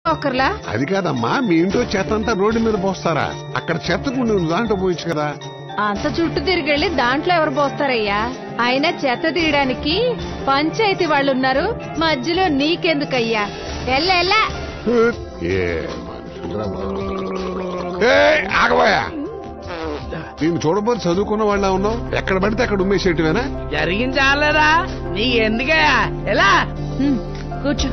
ఒక్కర్లా అది కాదమ్మా మీ ఇంట్లో చెత్త అంతా రోడ్డు మీద పోస్తారా అక్కడ చెత్తకు నువ్వు దాంట్లో పోయొచ్చు కదా అంత చుట్టూ తిరిగెళ్ళి దాంట్లో ఎవరు పోస్తారయ్యా అయినా చెత్త తీయడానికి పంచాయతీ వాళ్ళు ఉన్నారు మధ్యలో నీకెందుకయ్యా ఎల్ల ఎల్లా ఏ మనుషులురా బాబు. ఏయ్, ఆగబోయా నేను చూడబోతే చదువుకున్న వాళ్ళ ఉన్నావు ఎక్కడ పడితే అక్కడ ఉమ్మేసేటివేనా జరిగింది చాలేదా నీకు ఎందుకయ్యా ఎలా హ్మ్, కూర్చో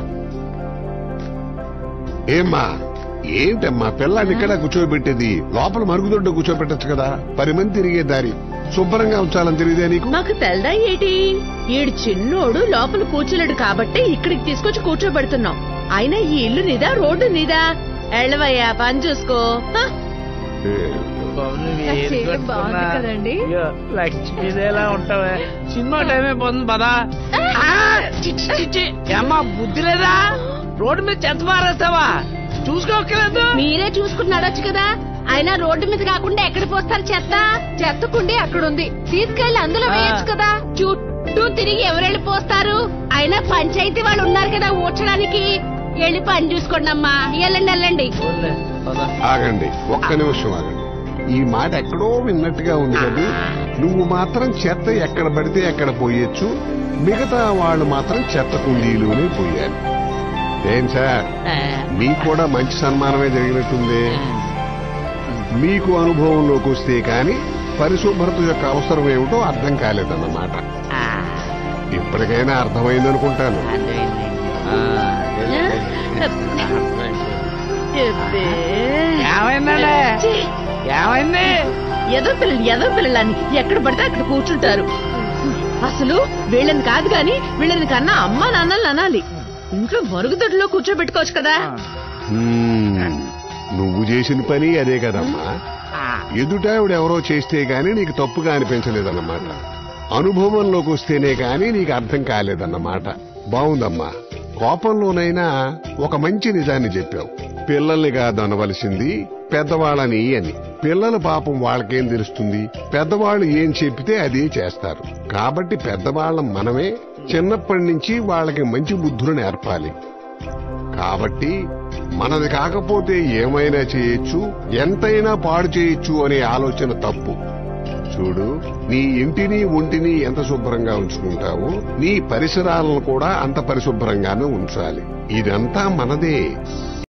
ఏమ్మా ఏంటమ్మా పిల్లాన్ని ఇక్కడ కూర్చోబెట్టేది లోపల మరుగుదొడ్డ కూర్చోబెట్టచ్చు కదా పది మంది తిరిగే దారి శుభ్రంగా ఉంచాలని తెలియదే నీకు మాకు తెల్దా ఏటి ఈడు చిన్నోడు లోపల కూర్చోలేడు కాబట్టి ఇక్కడికి తీసుకొచ్చి కూర్చోబెడుతున్నాం అయినా ఈ ఇల్లు నీదా రోడ్డు నీదా ఎళ్ళవయ్యా పని చూసుకో హ? ఏ, నా చీర బాగుంది కదండి? లక్ష్మీదేలా ఉంటావే సినిమా టైం అయిపోతుంది పదా చిచ్చి చిచ్చి అమ్మా బుద్ధి లేదా రోడ్డు మీద చెత్త పారేస్తావా చూసుకోకలేదు మీరే చూసుకుని నడొచ్చు కదా అయినా రోడ్డు మీద కాకుండా ఎక్కడ పోస్తారు చెత్త చెత్త కుండి అక్కడుంది తీసుకెళ్లి అందులో వేయచ్చు కదా చుట్టూ తిరిగి ఎవరెళ్ళి పోస్తారు అయినా పంచాయతీ వాళ్ళు ఉన్నారు కదా ఊడ్చడానికి వెళ్ళి పని చూసుకోండి అమ్మా వెళ్ళండి వెళ్ళండి ఆగండి ఒక్క నిమిషం ఆగండి ఈ మాట ఎక్కడో విన్నట్టుగా ఉంది కదా నువ్వు మాత్రం చెత్త ఎక్కడ పడితే ఎక్కడ పోయొచ్చు మిగతా వాళ్ళు మాత్రం చెత్త కుండీలోనే పోయారు ఏం సార్ మీకు కూడా మంచి సన్మానమే జరిగినట్టుంది మీకు అనుభవంలోకి వస్తే కాని పరిశుభ్రత యొక్క అవసరం ఏమిటో అర్థం కాలేదన్నమాట ఇప్పటికైనా అర్థమైందనుకుంటాను ఏమైందండి ఛీ, ఏమైంది ఎదో పిల్లలు ఎదో పిల్లలని ఎక్కడ పడితే అక్కడ కూర్చుంటారు అసలు వీళ్ళని కాదు గాని వీళ్ళని కన్నా అమ్మ నాన్నలు అనాలి ఇంట్లో మరుగుదొడ్లో కూర్చోబెట్టుకోవచ్చు కదా హ్మ్, నువ్వు చేసిన పని అదే కదమ్మా ఎదుటావిడ ఎవరో చేస్తే గాని నీకు తప్పుగా అనిపించలేదన్నమాట అనుభవంలోకి వస్తేనే గాని నీకు అర్థం కాలేదన్నమాట బావుందమ్మా కోపంలోనైనా ఒక మంచి నిజాన్ని చెప్పావు పిల్లల్ని కాదు అనవలసింది పెద్దవాళ్ళని అని పిల్లల పాపం వాళ్ళకేం తెలుస్తుంది పెద్దవాళ్ళు ఏం చెప్పితే అదే చేస్తారు కాబట్టి పెద్దవాళ్ళం మనమే చిన్నప్పటి నుంచి వాళ్ళకి మంచి బుద్ధులు నేర్పాలి కాబట్టి మనది కాకపోతే ఏమైనా చేయొచ్చు ఎంతైనా పాడు చేయొచ్చు అనే ఆలోచన తప్పు చూడు నీ ఇంటిని ఒంటిని ఎంత శుభ్రంగా ఉంచుకుంటావో నీ పరిసరాలను కూడా అంత పరిశుభ్రంగానే ఉంచాలి ఇదంతా మనదే